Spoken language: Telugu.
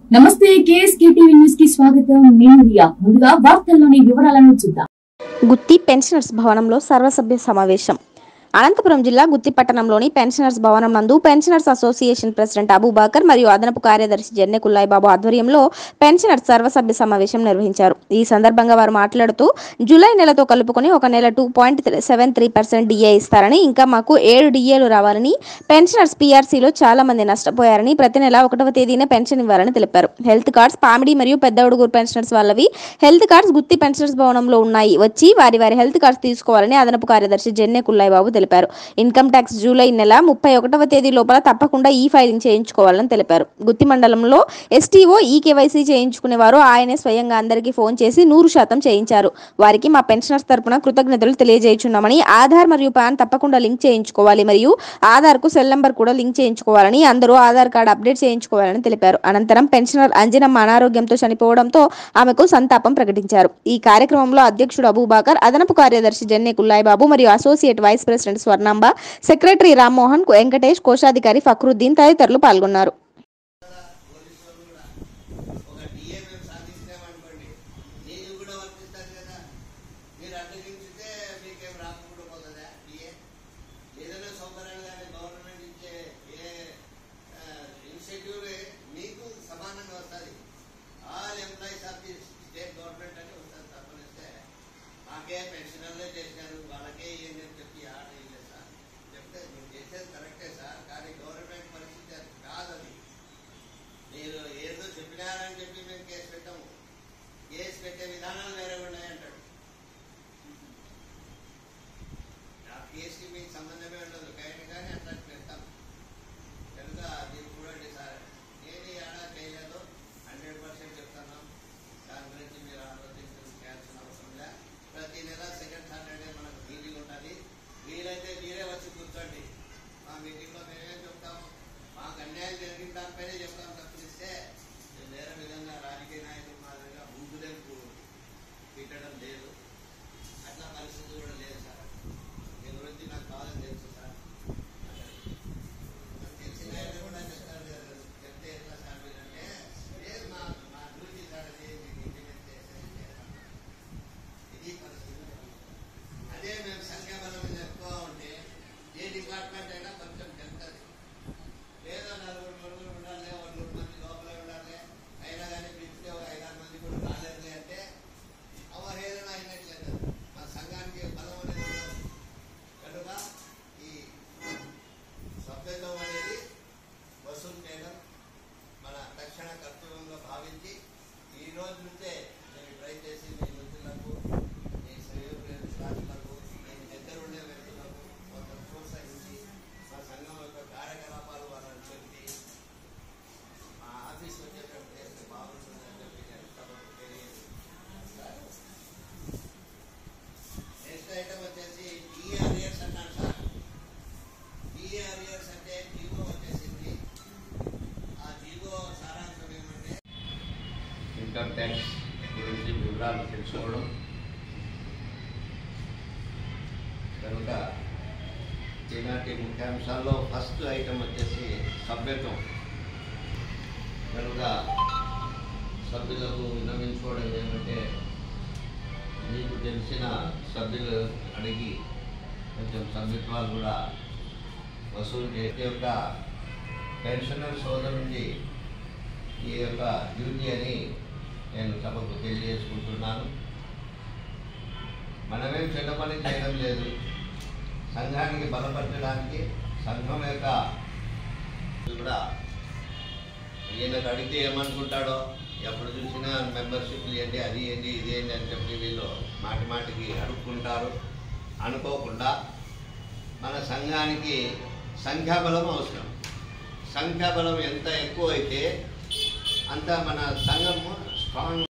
నమస్తే కేఎస్కే టీవీ న్యూస్ కి స్వాగతం నేను రియా ముందుగా వార్తల్లోని వివరాలను చూద్దాం గుత్తి పెన్షనర్స్ భవనంలో సర్వసభ్య సమావేశం అనంతపురం జిల్లా గుత్తి పట్టణంలోని పెన్షనర్స్ భవనం నందు పెన్షనర్స్ అసోసియేషన్ ప్రెసిడెంట్ అబూబాకర్ మరియు అదనపు కార్యదర్శి జెన్నె కుల్లాయి బాబు ఆధ్వర్యంలో పెన్షనర్స్ సర్వసభ్య సమావేశం నిర్వహించారు ఈ సందర్భంగా వారు మాట్లాడుతూ జూలై నెలతో కలుపుకొని ఒక నెల two point seven three percent DA ఇస్తారని ఇంకా మాకు ఏడు డిఏలు రావాలని పెన్షనర్స్ పీఆర్సీలో చాలా మంది నష్టపోయారని ప్రతి నెల ఒకటవ తేదీనే పెన్షన్ ఇవ్వాలని తెలిపారు హెల్త్ కార్డ్స్ పామిడి మరియు పెద్ద ఉడుగురు పెన్షనర్స్ వాళ్ళవి హెల్త్ కార్డ్స్ గుత్తి పెన్షనర్స్ భవనంలో ఉన్నాయి వచ్చి వారి వారి హెల్త్ కార్డ్స్ తీసుకోవాలని అదనపు కార్యదర్శి జెన్నె కుల్లాయి బాబు తెలిపారు ఇన్కమ్ ట్యాక్స్ జూలై నెల ముప్పై ఒకటవ తేదీ లోపల తప్పకుండా ఈ ఫైలింగ్ చేయించుకోవాలని తెలిపారు గుత్తి మండలంలో ఎస్టీఓ ఈ కేవైసీ చేయించుకునేవారు ఆయనే స్వయంగా అందరికీ ఫోన్ చేసి నూరు శాతం చేయించారు వారికి మా పెన్షనర్స్ తరపున కృతజ్ఞతలు తెలియజేయుచున్నామని ఆధార్ మరియు పాన్ తప్పకుండా లింక్ చేయించుకోవాలి మరియు ఆధార్ కు సెల్ నంబర్ కూడా లింక్ చేయించుకోవాలని అందరూ ఆధార్ కార్డు అప్డేట్ చేయించుకోవాలని తెలిపారు అనంతరం పెన్షనర్ అంజనమ్మ అనారోగ్యంతో చనిపోవడంతో ఆమెకు సంతాపం ప్రకటించారు ఈ కార్యక్రమంలో అధ్యక్షుడు అబూబాకర్ అదనపు కార్యదర్శి జెన్నె కుల్లాయి బాబు మరియు associate vice president Swarnamba secretary Rammohan Venkatesh కోశాధికారి ఫక్రుద్దీన్ తదితరులు పాల్గొన్నారు ఒక డిఏ మేము సాధించామనుకోండి నీళ్ళు కూడా వర్తిస్తారు కదా మీరు అడ్డగించితే మీకేం రాకుండా పోతుందా డిఏ ఏదైనా సౌకర్యాలు కానీ గవర్నమెంట్ ఇచ్చే ఏ ఇన్సెంటివ్ మీకు సమానంగా వస్తుంది all employees of the state government అని వస్తుంది తప్పనిస్తే మాకే పెన్షనర్లే చేశారు వాళ్ళకే ఏంటి అని చెప్పి ఆర్డర్ ఇవ్వలేదు సార్ చెప్తే మీరు చేసేది కరెక్టే సార్ కానీ గవర్నమెంట్ పరిస్థితి అది కాదు అది మీరు ఏదో చెప్పినారని చెప్పి మేము కేసు పెట్టాము కేసు పెట్టే విధానాలు వేరే ఉన్నాయంటాడు ఆ కేసుకి మీకు సంబంధమే ఉండదు కానీ కానీ అట్లా పెడతాం కనుక మీరు చూడండి సార్ నేను ఈ ఏడాది చేయలేదు హండ్రెడ్ పర్సెంట్ చెప్తున్నాం దాని గురించి మీరు ఆలోచించాల్సిన అవసరం లే ప్రతి నెల సెకండ్ సాటర్డే మనకు మీటింగ్ ఉంటుంది వీలైతే మీరే వచ్చి కూర్చోండి మా మీటింగ్లో మేమేం చెప్తాము మాకు అన్యాయం జరిగిన దానిపైనే చెప్తాం తప్పిస్తే మేము వేరే విధంగా రాజకీయ నాయకుల మాదిరిగా ముందులేపు పెట్టడం లేదు అట్లా పరిస్థితి కూడా లేదు సార్ మీ గురించి నాకు బాగా తెలుసు సార్ నాకు తెలిసిన ఆయన కూడా చెప్తారు కదా, చెప్తే ఎట్లా సార్ మీరంటే లేదు మా మా డ్యూటీ సార్ అది మీకు ఇంటిమేట్ చేసేది చేస్తాం. ఇది పరిస్థితి అదే మేము సంఖ్యాబలం ఎక్కువ ఉంటే ఏ డిపార్ట్మెంట్ అయినా కొంచెం పెరుగుతుంది లేదా నలుగురు నలుగురు ఉండాలి ఒక నూరు మంది లోపల ఉండాలి అయినా కానీ పిలిస్తే ఒక ఐదారు మంది కూడా రాలేదులే అంటే అవహేళన అయినట్లేదు మా సంఘానికి బలం అనేది ఉండదు కనుక ఈ సభ్యత్వం అనేది వసూలు చేయడం మన తక్షణ కర్తవ్యంగా భావించి ఈ రోజు నుంచే నేను ట్రై చేసి మీ మిత్రులకు మీ శ్రేయోభిలాషులకు మీ దగ్గర ఉండే వ్యక్తులకు కొంత ప్రోత్సహించి మా సంఘం యొక్క కార్యకలాపాలు వాళ్ళని చెప్పి మా ఆఫీస్ వచ్చేటప్పుడు చేస్తే బాగుంటుందని చెప్పి నేను సభకు తెలియజేస్తున్నాను. నెక్స్ట్ ఐటమ్ వచ్చేసి డిఆర్ఏఎస్ అన్నాను సార్ డిఆర్ఏఎస్ అంటే జీవో వచ్చేసింది ఆ జీవో సారాంశం ఏమంటే ఇన్కమ్ ట్యాక్స్ గురించి వివరాలు తెలుసుకోవడం కనుక ఈనాటి ముఖ్యాంశాల్లో ఫస్ట్ ఐటమ్ వచ్చేసి సభ్యత్వం కనుక సభ్యులకు విన్నవించుకోవడం ఏమంటే మీకు తెలిసిన సభ్యులు అడిగి కొంచెం సభ్యత్వాలు కూడా వసూలు చేసే యొక్క పెన్షనర్ సోదరుడి ఈ యొక్క డ్యూటీ అని నేను సభకు తెలియజేసుకుంటున్నాను మనమేం చెడ్డ పని చేయడం లేదు సంఘానికి బలపరచడానికి సంఘం యొక్క కూడా ఈయనకు అడిగితే ఏమనుకుంటాడో ఎప్పుడు చూసినా మెంబర్షిప్లు ఏంటి అది ఏంటి ఇది ఏంటి అని చెప్పి వీళ్ళు మాటి మాటికి అడుక్కుంటారు అనుకోకుండా మన సంఘానికి సంఖ్యాబలం అవసరం సంఖ్యాబలం ఎంత ఎక్కువ అయితే అంత మన సంఘము స్ట్రాంగ్